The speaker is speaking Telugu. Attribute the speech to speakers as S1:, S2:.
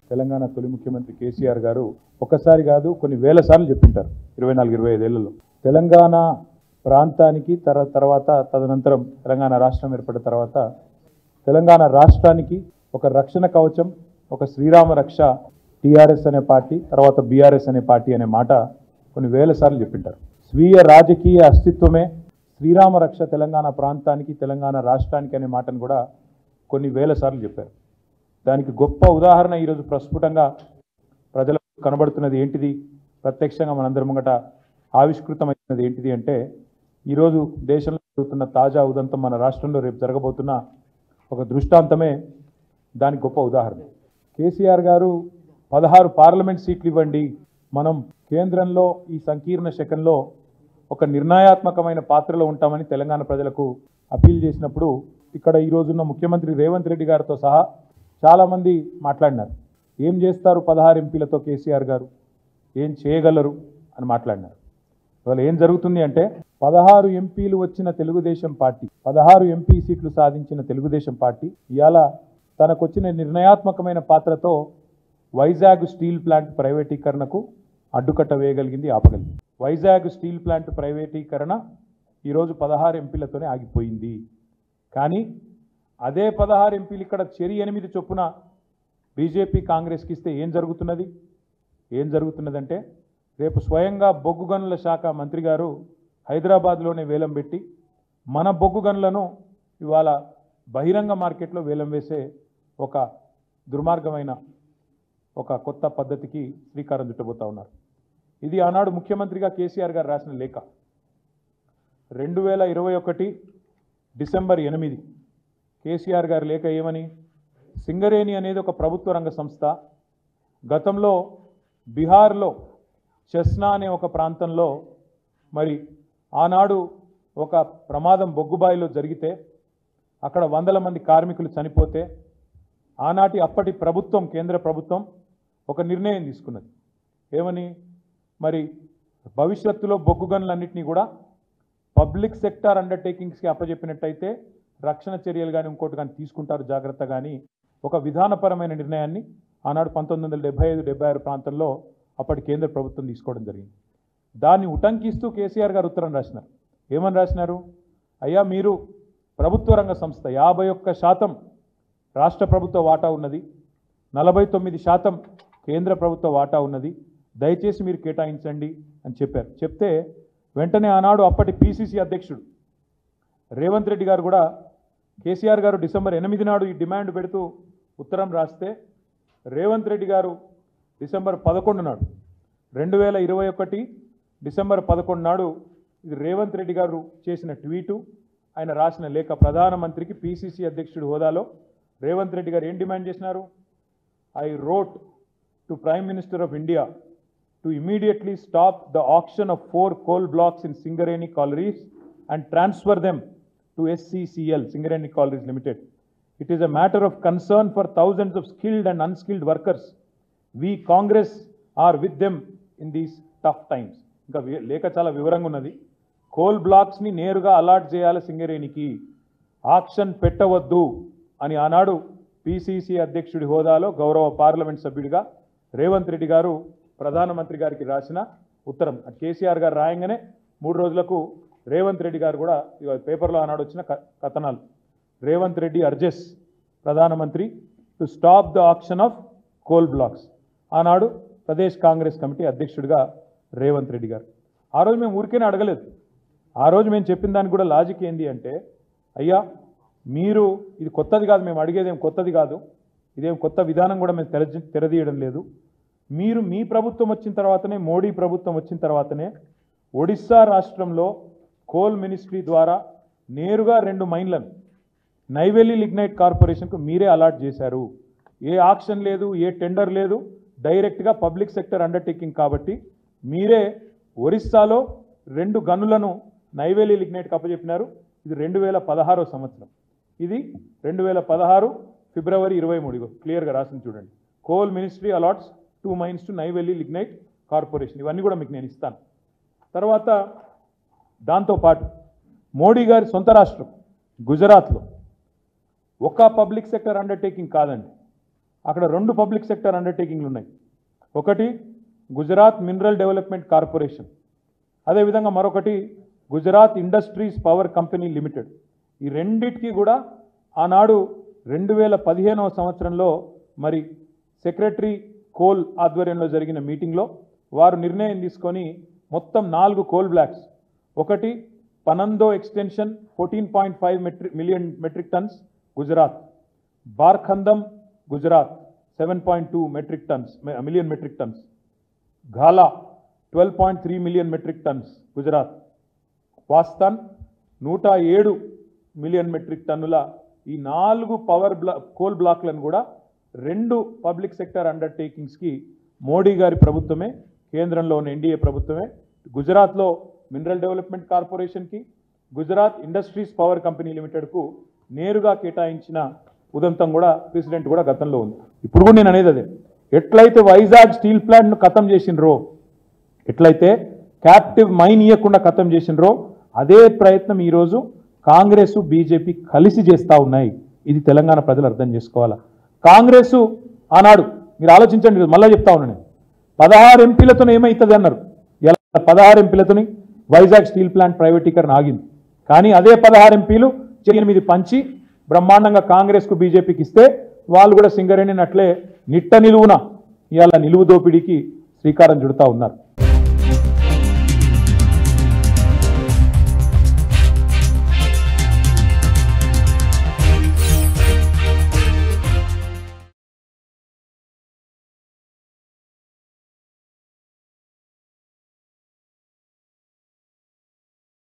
S1: తెలంగాణ తొలి ముఖ్యమంత్రి కేసీఆర్ గారు ఒకసారి కాదు కొన్ని వేల సార్లు చెప్పింటారు ఇరవై నాలుగు ఇరవై ఐదేళ్లలో తెలంగాణ ప్రాంతానికి తర తర్వాత తదనంతరం తెలంగాణ రాష్ట్రం ఏర్పడిన తర్వాత తెలంగాణ రాష్ట్రానికి ఒక రక్షణ కవచం ఒక శ్రీరామ రక్ష టీఆర్ఎస్ అనే పార్టీ తర్వాత బీఆర్ఎస్ అనే పార్టీ అనే మాట కొన్ని వేల సార్లు చెప్పింటారు స్వీయ రాజకీయ అస్తిత్వమే శ్రీరామ రక్ష తెలంగాణ ప్రాంతానికి తెలంగాణ రాష్ట్రానికి అనే మాటను కూడా కొన్ని వేల సార్లు చెప్పారు దానికి గొప్ప ఉదాహరణ ఈరోజు ప్రస్ఫుటంగా ప్రజలకు కనబడుతున్నది ఏంటిది ప్రత్యక్షంగా మనందరి ముంగట ఆవిష్కృతమైనది ఏంటిది అంటే ఈరోజు దేశంలో జరుగుతున్న తాజా ఉదంతం మన రాష్ట్రంలో రేపు జరగబోతున్న ఒక దృష్టాంతమే దానికి గొప్ప ఉదాహరణ కేసీఆర్ గారు పదహారు పార్లమెంట్ సీట్లు ఇవ్వండి మనం కేంద్రంలో ఈ సంకీర్ణ శకంలో ఒక నిర్ణయాత్మకమైన పాత్రలో ఉంటామని తెలంగాణ ప్రజలకు అప్పీల్ చేసినప్పుడు ఇక్కడ ఈ రోజున్న ముఖ్యమంత్రి రేవంత్ రెడ్డి గారితో సహా చాలామంది మాట్లాడినారు ఏం చేస్తారు పదహారు ఎంపీలతో కేసీఆర్ గారు ఏం చేయగలరు అని మాట్లాడినారు ఇవాళ ఏం జరుగుతుంది అంటే పదహారు ఎంపీలు వచ్చిన తెలుగుదేశం పార్టీ పదహారు ఎంపీ సీట్లు సాధించిన తెలుగుదేశం పార్టీ ఇవాళ తనకొచ్చిన నిర్ణయాత్మకమైన పాత్రతో వైజాగ్ స్టీల్ ప్లాంట్ ప్రైవేటీకరణకు అడ్డుకట్ట వేయగలిగింది ఆపగలిగింది వైజాగ్ స్టీల్ ప్లాంట్ ప్రైవేటీకరణ ఈరోజు పదహారు ఎంపీలతోనే ఆగిపోయింది కానీ అదే పదహారు ఎంపీలు ఇక్కడ చెరి ఎనిమిది చొప్పున బీజేపీ కాంగ్రెస్కి ఇస్తే ఏం జరుగుతున్నది ఏం జరుగుతున్నదంటే రేపు స్వయంగా బొగ్గు గనుల శాఖ మంత్రి గారు హైదరాబాద్లోనే వేలం పెట్టి మన బొగ్గు గనులను ఇవాళ బహిరంగ మార్కెట్లో వేలం వేసే ఒక దుర్మార్గమైన ఒక కొత్త పద్ధతికి శ్రీకారం చుట్టబోతా ఉన్నారు ఇది ఆనాడు ముఖ్యమంత్రిగా కేసీఆర్ గారు రాసిన లేఖ రెండు వేల ఇరవై ఒకటి డిసెంబర్ ఎనిమిది కేసీఆర్ గారి లేఖ ఏమని సింగరేణి అనేది ఒక ప్రభుత్వ రంగ సంస్థ గతంలో బీహార్లో చెస్నా అనే ఒక ప్రాంతంలో మరి ఆనాడు ఒక ప్రమాదం బొగ్గుబాయిలో జరిగితే అక్కడ వందల మంది కార్మికులు చనిపోతే ఆనాటి అప్పటి ప్రభుత్వం కేంద్ర ప్రభుత్వం ఒక నిర్ణయం తీసుకున్నది ఏమని మరి భవిష్యత్తులో బొగ్గు గనులన్నింటినీ కూడా పబ్లిక్ సెక్టార్ అండర్టేకింగ్స్కి అప్పచెప్పినట్టయితే రక్షణ చర్యలు కానీ ఇంకోటి కానీ తీసుకుంటారు జాగ్రత్త కానీ ఒక విధానపరమైన నిర్ణయాన్ని ఆనాడు పంతొమ్మిది వందల డెబ్బై ఐదు డెబ్బై ఆరు ప్రాంతంలో అప్పటి కేంద్ర ప్రభుత్వం తీసుకోవడం జరిగింది దాన్ని ఉటంకిస్తూ కేసీఆర్ గారు ఉత్తరం రాసినారు ఏమని రాసినారు అయ్యా మీరు ప్రభుత్వ రంగ సంస్థ యాభై ఒక్క శాతం రాష్ట్ర ప్రభుత్వ వాటా ఉన్నది నలభై తొమ్మిది శాతం కేంద్ర ప్రభుత్వ వాటా ఉన్నది దయచేసి మీరు కేటాయించండి అని చెప్పారు చెప్తే వెంటనే ఆనాడు అప్పటి పిసిసి అధ్యక్షుడు రేవంత్ రెడ్డి గారు కూడా కేసీఆర్ గారు డిసెంబర్ ఎనిమిది నాడు ఈ డిమాండ్ పెడుతూ ఉత్తరం రాస్తే రేవంత్ రెడ్డి గారు డిసెంబర్ పదకొండు నాడు రెండు వేల ఇరవై ఒకటి డిసెంబర్ పదకొండు నాడు ఇది రేవంత్ రెడ్డి గారు చేసిన ట్వీటు ఆయన రాసిన లేఖ ప్రధానమంత్రికి పిసిసి అధ్యక్షుడి హోదాలో రేవంత్ రెడ్డి గారు ఏం డిమాండ్ చేసినారు I wrote to prime minister of India to immediately stop the auction of four coal blocks in Singareni Collieries and transfer them to SCCL, Singareni Collieries Limited. It is a matter of concern for thousands of skilled and unskilled workers. We, Congress, are with them in these tough times. ఇంకా వి- లేఖ చాలా వివరంగా ఉన్నది కోల్ బ్లాక్స్ని నేరుగా అలాట్ చేయాలి సింగరేణికి ఆక్షన్ పెట్టవద్దు అని ఆనాడు పిసిసి అధ్యక్షుడి హోదాలో గౌరవ పార్లమెంట్ సభ్యుడిగా రేవంత్ రెడ్డి గారు ప్రధానమంత్రి గారికి రాసిన ఉత్తరం అటు కేసీఆర్ గారు రాయంగానే మూడు రోజులకు రేవంత్ రెడ్డి గారు కూడా ఇగో పేపర్లో ఆనాడు వచ్చిన క- కథనాలు రేవంత్ రెడ్డి అర్జెస్ ప్రధానమంత్రి to stop the auction of coal blocks ఆనాడు ప్రదేశ్ కాంగ్రెస్ కమిటీ అధ్యక్షుడిగా రేవంత్ రెడ్డి గారు ఆ రోజు మేము ఊరికేనే అడగలేదు ఆ రోజు మేము చెప్పిన దానికి కూడా లాజిక్ ఏంది అంటే అయ్యా మీరు ఇది కొత్తది కాదు మేము అడిగేది ఏం కొత్తది కాదు ఇదేం కొత్త విధానం కూడా మేము తెర తెరదీయడం లేదు మీరు మీ ప్రభుత్వం వచ్చిన తర్వాతనే మోడీ ప్రభుత్వం వచ్చిన తర్వాతనే ఒడిస్సా రాష్ట్రంలో కోల్ మినిస్ట్రీ ద్వారా నేరుగా రెండు మైన్లను నైవేలి లిగ్నైట్ కార్పొరేషన్కు మీరే అలాట్ చేశారు ఏ ఆక్షన్ లేదు ఏ టెండర్ లేదు డైరెక్ట్గా పబ్లిక్ సెక్టర్ అండర్టేకింగ్ కాబట్టి మీరే ఒరిస్సాలో రెండు గనులను నైవేలి లిగ్నైట్కి అప్పచెప్పినారు ఇది రెండు వేల పదహారో సంవత్సరం ఇది రెండు వేల పదహారు ఫిబ్రవరి ఇరవై మూడు క్లియర్గా రాసింది చూడండి coal ministry allots two mines to Neyveli lignite corporation ఇవన్నీ కూడా మీకు నేను ఇస్తాను తర్వాత దాంతోపాటు మోడీ గారి సొంత రాష్ట్రం గుజరాత్లో ఒక పబ్లిక్ సెక్టర్ అండర్టేకింగ్ కాదండి అక్కడ రెండు పబ్లిక్ సెక్టర్ అండర్టేకింగ్లు ఉన్నాయి ఒకటి గుజరాత్ మినరల్ డెవలప్మెంట్ కార్పొరేషన్ అదేవిధంగా మరొకటి Gujarat industries power company limited ఈ రెండిటికి కూడా ఆనాడు రెండు వేల పదిహేనవ సంవత్సరంలో మరి సెక్రటరీ కోల్ ఆధ్వర్యంలో జరిగిన మీటింగ్లో వారు నిర్ణయం తీసుకొని మొత్తం నాలుగు కోల్ బ్లాక్స్ ఒకటి Panandhro extension fourteen point five metric million metric tonnes Gujarat బార్ఖందం Gujarat seven point two metric tonnes million metric tonnes Ghala twelve point three million metric tonnes Gujarat Vastan నూట ఏడు మిలియన్ మెట్రిక్ టన్నుల ఈ నాలుగు పవర్ బ్లా కోల్ బ్లాక్లను కూడా రెండు పబ్లిక్ సెక్టర్ అండర్టేకింగ్స్కి మోడీ గారి ప్రభుత్వమే కేంద్రంలో ఉన్న ఎన్డీఏ ప్రభుత్వమే గుజరాత్లో మినరల్ డెవలప్మెంట్ కార్పొరేషన్కి గుజరాత్ ఇండస్ట్రీస్ పవర్ కంపెనీ లిమిటెడ్కు నేరుగా కేటాయించిన ఉదంతం కూడా ప్రెసిడెంట్ కూడా గతంలో ఉంది ఇప్పుడు కూడా నేను అనేది అదే ఎట్లయితే వైజాగ్ స్టీల్ ప్లాంట్ను ఖతం చేసినరో ఎట్లయితే క్యాప్టివ్ మైన్ ఇవ్వకుండా ఖతం చేసినరో అదే ప్రయత్నం ఈరోజు కాంగ్రెస్ బీజేపీ కలిసి చేస్తూ ఉన్నాయి ఇది తెలంగాణ ప్రజలు అర్థం చేసుకోవాలా కాంగ్రెస్ ఆనాడు మీరు ఆలోచించండి మళ్ళీ చెప్తా ఉన్నాను నేను పదహారు ఎంపీలతో ఏమవుతుంది అన్నారు ఇలా పదహారు ఎంపీలతోని వైజాగ్ స్టీల్ ప్లాంట్ ప్రైవేటీకరణ ఆగింది కానీ అదే పదహారు ఎంపీలు ఎనిమిది పంచి బ్రహ్మాండంగా కాంగ్రెస్కు బీజేపీకి ఇస్తే వాళ్ళు కూడా సింగరేణిని అట్లే నిట్ట నిలువున ఇవాళ నిలువు దోపిడీకి శ్రీకారం చుడతా ఉన్నారు